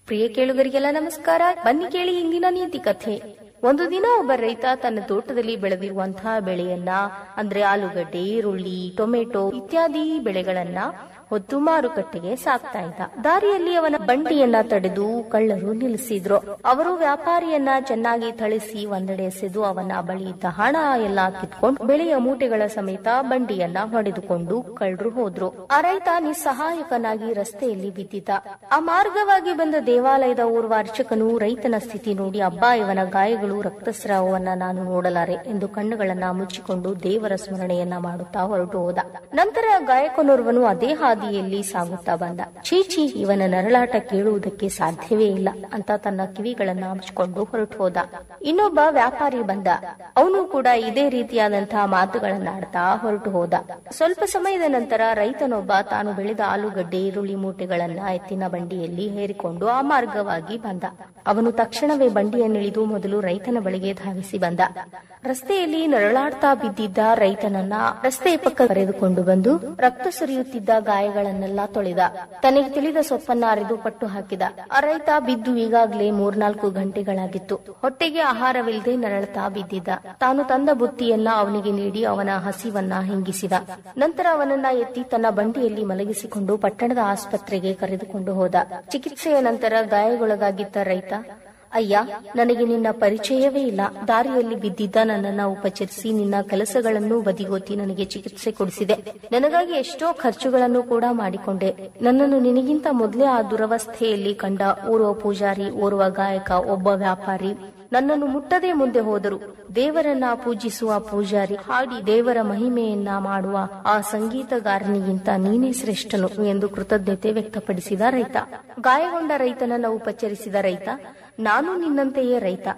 ಪ್ರಿಯ ಕೇಳುಗರಿಗೆಲ್ಲ ನಮಸ್ಕಾರ ಬನ್ನಿ ಕೇಳಿ ಇಂದಿನ ನೀತಿ ಕಥೆ ಒಂದು ದಿನ ಒಬ್ಬ ರೈತ ತನ್ನ ತೋಟದಲ್ಲಿ ಬೆಳೆದಿರುವಂತಹ ಬೆಳೆಯನ್ನ ಅಂದ್ರೆ ಆಲೂಗಡ್ಡೆ ಈರುಳ್ಳಿ ಟೊಮೆಟೊ ಇತ್ಯಾದಿ ಬೆಳೆಗಳನ್ನ ಹೊತ್ತು ಮಾರುಕಟ್ಟೆಗೆ ಸಾಕ್ತಾ ಇದ್ದ ದಾರಿಯಲ್ಲಿ ಅವನ ಬಂಡಿಯನ್ನ ತಡೆದು ಕಳ್ಳರು ನಿಲ್ಲಿಸಿದ್ರು ಅವರು ವ್ಯಾಪಾರಿಯನ್ನ ಚೆನ್ನಾಗಿ ಥಳಿಸಿ ಒಂದೆಡೆ ಎಸೆದು ಅವನ ಬಳಿ ಇದ್ದ ಹಣ ಎಲ್ಲ ಕಿತ್ಕೊಂಡು ಬೆಳೆಯ ಮೂಟೆಗಳ ಸಮೇತ ಬಂಡಿಯನ್ನ ಹೊಡೆದುಕೊಂಡು ಕಳ್ಳರು ಹೋದ್ರು ಆ ರೈತ ನಿಸ್ಸಹಾಯಕನಾಗಿ ರಸ್ತೆಯಲ್ಲಿ ಬಿದ್ದಿದ್ದ ಆ ಮಾರ್ಗವಾಗಿ ಬಂದ ದೇವಾಲಯದ ಓರ್ವ ಅರ್ಚಕನು ರೈತನ ಸ್ಥಿತಿ ನೋಡಿ ಅಬ್ಬಾ ಇವನ ಗಾಯಗಳು ರಕ್ತಸ್ರಾವವನ್ನ ನಾನು ನೋಡಲಾರೆ ಎಂದು ಕಣ್ಣುಗಳನ್ನ ಮುಚ್ಚಿಕೊಂಡು ದೇವರ ಸ್ಮರಣೆಯನ್ನ ಮಾಡುತ್ತಾ ಹೊರಟು ಹೋದ ನಂತರ ಗಾಯಕನೋರ್ವನು ಅದೇ ಹಾದಿಯಲ್ಲಿ ಸಾಗುತ್ತಾ ಬಂದ ಚೀಚಿ ಇವನ ನರಳಾಟ ಕೇಳುವುದಕ್ಕೆ ಸಾಧ್ಯವೇ ಇಲ್ಲ ಅಂತ ತನ್ನ ಕಿವಿಗಳನ್ನ ಮುಚ್ಚಿಕೊಂಡು ಹೊರಟು ಹೋದ ಇನ್ನೊಬ್ಬ ವ್ಯಾಪಾರಿ ಬಂದ ಅವನು ಕೂಡ ಇದೇ ರೀತಿಯಾದಂತಹ ಮಾತುಗಳನ್ನಾಡ್ತಾ ಹೊರಟು ಹೋದ ಸ್ವಲ್ಪ ಸಮಯದ ನಂತರ ರೈತನೊಬ್ಬ ತಾನು ಬೆಳೆದ ಆಲೂಗಡ್ಡೆ ಈರುಳ್ಳಿ ಮೂಟೆಗಳನ್ನ ಎತ್ತಿನ ಬಂಡಿಯಲ್ಲಿ ಹೇರಿಕೊಂಡು ಆ ಮಾರ್ಗವಾಗಿ ಬಂದ ಅವನು ತಕ್ಷಣವೇ ಬಂಡಿಯನ್ನಿಳಿದು ಮೊದಲು ರೈತನ ಬಳಿಗೆ ಧಾವಿಸಿ ಬಂದ ರಸ್ತೆಯಲ್ಲಿ ನರಳಾಡ್ತಾ ಬಿದ್ದಿದ್ದ ರೈತನನ್ನ ರಸ್ತೆಯ ಪಕ್ಕ ಕರೆದುಕೊಂಡು ಬಂದು ರಕ್ತ ಸುರಿಯುತ್ತಿದ್ದ ಗಾಯಗಳನ್ನೆಲ್ಲ ತೊಳೆದ ತನಗೆ ತಿಳಿದ ಸೊಪ್ಪನ್ನ ಅರೆದು ಪಟ್ಟು ಹಾಕಿದ ಆ ರೈತ ಬಿದ್ದು ಈಗಾಗಲೇ ಮೂರ್ನಾಲ್ಕು ಗಂಟೆಗಳಾಗಿತ್ತು ಹೊಟ್ಟೆಗೆ ಆಹಾರವಿಲ್ಲದೆ ನರಳತಾ ಬಿದ್ದಿದ್ದ ತಾನು ತಂದ ಬುತ್ತಿಯನ್ನ ಅವನಿಗೆ ನೀಡಿ ಅವನ ಹಸಿವನ್ನ ಹಿಂಗಿಸಿದ ನಂತರ ಅವನನ್ನ ಎತ್ತಿ ತನ್ನ ಬಂಡಿಯಲ್ಲಿ ಮಲಗಿಸಿಕೊಂಡು ಪಟ್ಟಣದ ಆಸ್ಪತ್ರೆಗೆ ಕರೆದುಕೊಂಡು ಹೋದ ಚಿಕಿತ್ಸೆಯ ನಂತರ ಗಾಯಗೊಳಗಾಗಿದ್ದ ರೈತ ಅಯ್ಯ ನನಗೆ ನಿನ್ನ ಪರಿಚಯವೇ ಇಲ್ಲ ದಾರಿಯಲ್ಲಿ ಬಿದ್ದಿದ್ದ ನನ್ನನ್ನ ಉಪಚರಿಸಿ ನಿನ್ನ ಕೆಲಸಗಳನ್ನು ಬದಿಗೊತ್ತಿ ನನಗೆ ಚಿಕಿತ್ಸೆ ಕೊಡಿಸಿದೆ ನನಗಾಗಿ ಎಷ್ಟೋ ಖರ್ಚುಗಳನ್ನು ಕೂಡ ಮಾಡಿಕೊಂಡೆ ನನ್ನನ್ನು ನಿನಗಿಂತ ಮೊದಲೇ ಆ ದುರವಸ್ಥೆಯಲ್ಲಿ ಕಂಡ ಓರ್ವ ಪೂಜಾರಿ ಓರ್ವ ಗಾಯಕ ಒಬ್ಬ ವ್ಯಾಪಾರಿ ನನ್ನನ್ನು ಮುಟ್ಟದೆ ಮುಂದೆ ಹೋದರು ದೇವರನ್ನ ಪೂಜಿಸುವ ಪೂಜಾರಿ ಹಾಡಿ ದೇವರ ಮಹಿಮೆಯನ್ನ ಮಾಡುವ ಆ ಸಂಗೀತಗಾರನಿಗಿಂತ ನೀನೇ ಶ್ರೇಷ್ಠನು ಎಂದು ಕೃತಜ್ಞತೆ ವ್ಯಕ್ತಪಡಿಸಿದ ರೈತ ಗಾಯಗೊಂಡ ರೈತನನ್ನ ಉಪಚರಿಸಿದ ರೈತ ನಾನು ನಿನ್ನಂತೆಯೇ ರೈತ